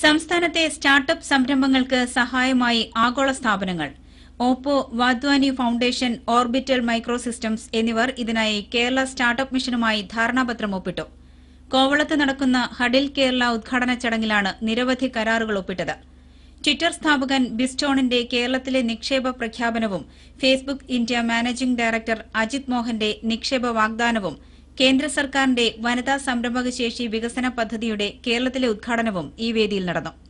സംസ്ഥാനത്തെ സ്റ്റാർട്ടപ്പ് സംരംഭങ്ങൾക്ക് സഹായമായി ആഗോള സ്ഥാപനങ്ങൾ Oppo Wadhwani foundation orbital micro systems എന്നിവർ ഇതിനായി കേരള സ്റ്റാർട്ടപ്പ് മിഷനുമായി ധാരണാപത്രം ഒപ്പിട്ടു കോവളത്ത് നടക്കുന്ന ഹഡിൽ കേരള ഉദ്ഘാടന ചടങ്ങിലാണ് നിരവധി കരാറുകൾ ഒപ്പിട്ടത് ട്വിറ്റർ സ്ഥാപകൻ ബിസ്റ്റോണിന്റെ കേരളത്തിലെ നിക്ഷേപ പ്രഖ്യാപനവും Facebook India managing director Ajit മോഹന്റെ നിക്ഷേപ വാഗ്ദാനവും കേന്ദ്ര സർക്കാരിന്റെ വനിതാ സംരംഭകശേഷി വികസന പദ്ധതിയുടെ കേരളത്തിലെ ഉദ്ഘാടനവും ഈ വേദിയിൽ നടന്നു